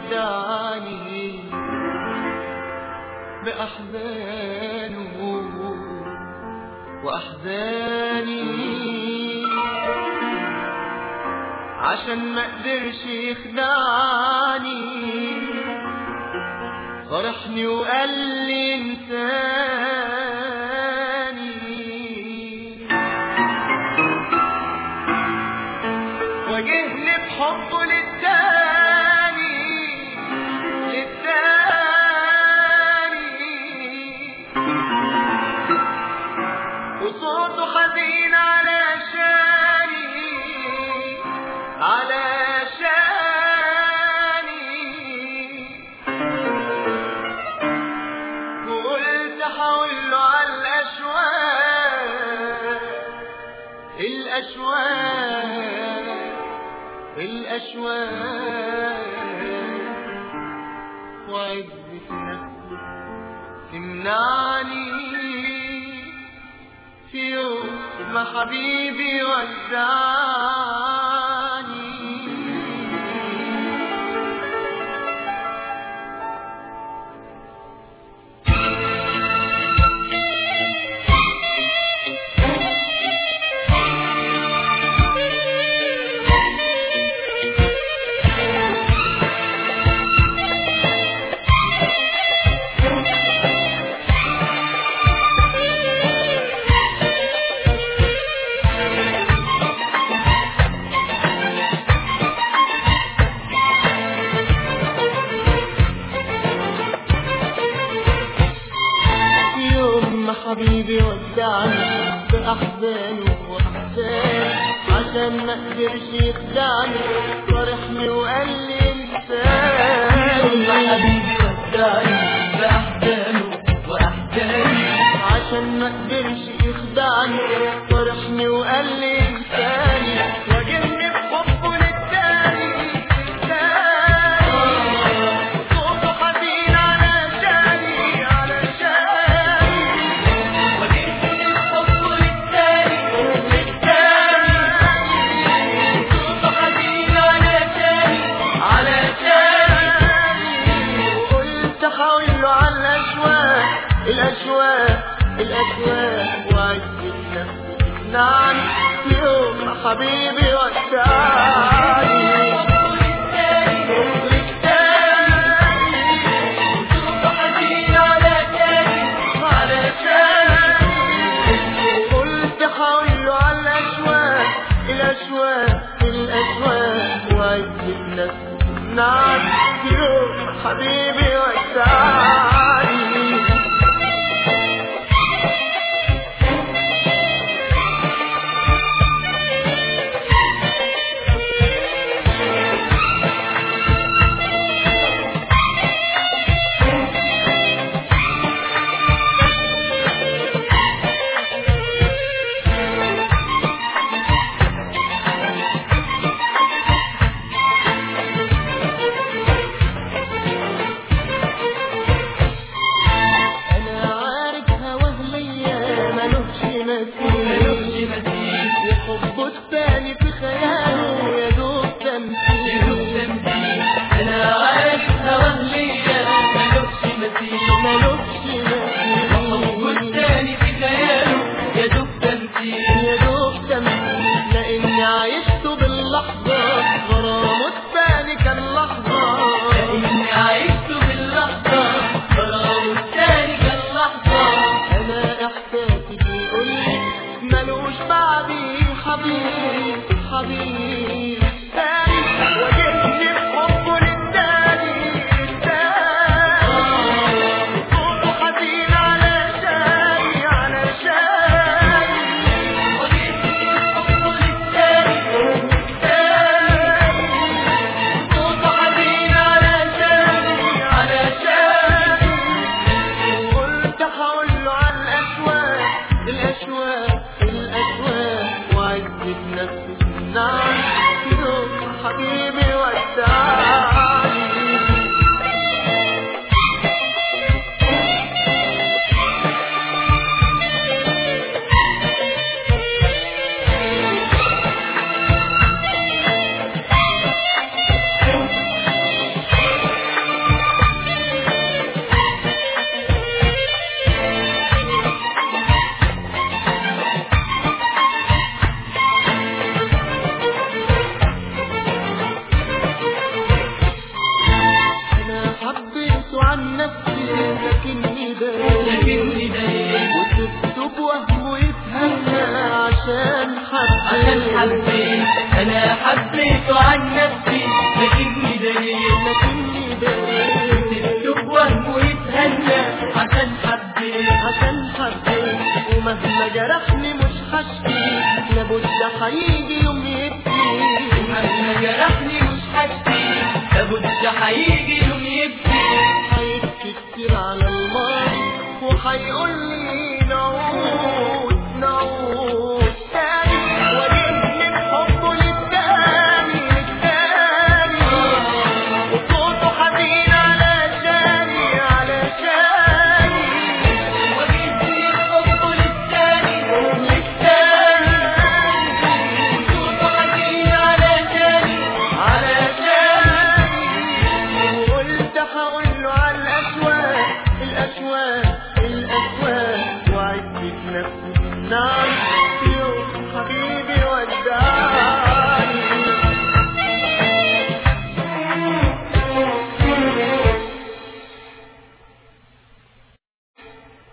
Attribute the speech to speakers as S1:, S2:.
S1: ودعني بأحزانه وأحزاني عشان ما قدرش يخدعني فرحني وقال لي انساني واجهني بحبه للتاني للتاني وصوته حزين علشاني علشاني وقلت حاول له على الأشواق الأشواق الأشواق وعزة نفسي تمنعني في يوم ما حبيبي ودعني يوم ما حبيبي ودعني بأحزانه وأحزاني عشان ما قدرش يخدعني فرحني وقال لي انسان
S2: يوم ما حبيبي ودعني بأحزانه وأحزاني
S1: عشان ما قدرش يخدعني فرحني وقال لي انساني واجهني بحبه للتاني للتاني صوته حزين علشاني علشاني
S2: وجدني الحب للتاني للتاني صوته حزين علشاني
S1: علشاني وقلت حاول له على الأشواق الأشواق الأشواق وعزة نفسي تقنعني في يوم ما حبيبي ودعني قلت حاول له على الأشواق الأشواق الأشواق وعزة نفسي تقنعني في يوم ما حبيبي ودعني عن نفسي لكني دايم
S2: لكني دايم
S1: وسبته بوهمه يتهنى عشان
S2: عشان
S1: حبيت
S2: حبيت انا حبيته عن نفسي لكني دايم
S1: لكني دايم
S2: سبته بوهمه يتهنى عشان حبيت
S1: عشان حبيت ومهما جرحني مش هشكي لابد هيجي يوم يبكي
S2: مهما جرحني مش هشكي لابد هيجي يوم يبكي
S1: هيبكي كتير على الماضي وهيقول لي نعود نعود تاني واجيب من حبه للتاني للتاني وصوته حزين علشاني علشاني
S2: وجدني الحب للتاني للتاني وصوته حزين علشاني
S1: علشاني وقلت هقول له على الأشواق الأشواق الأشواق وعدت نفسي نعم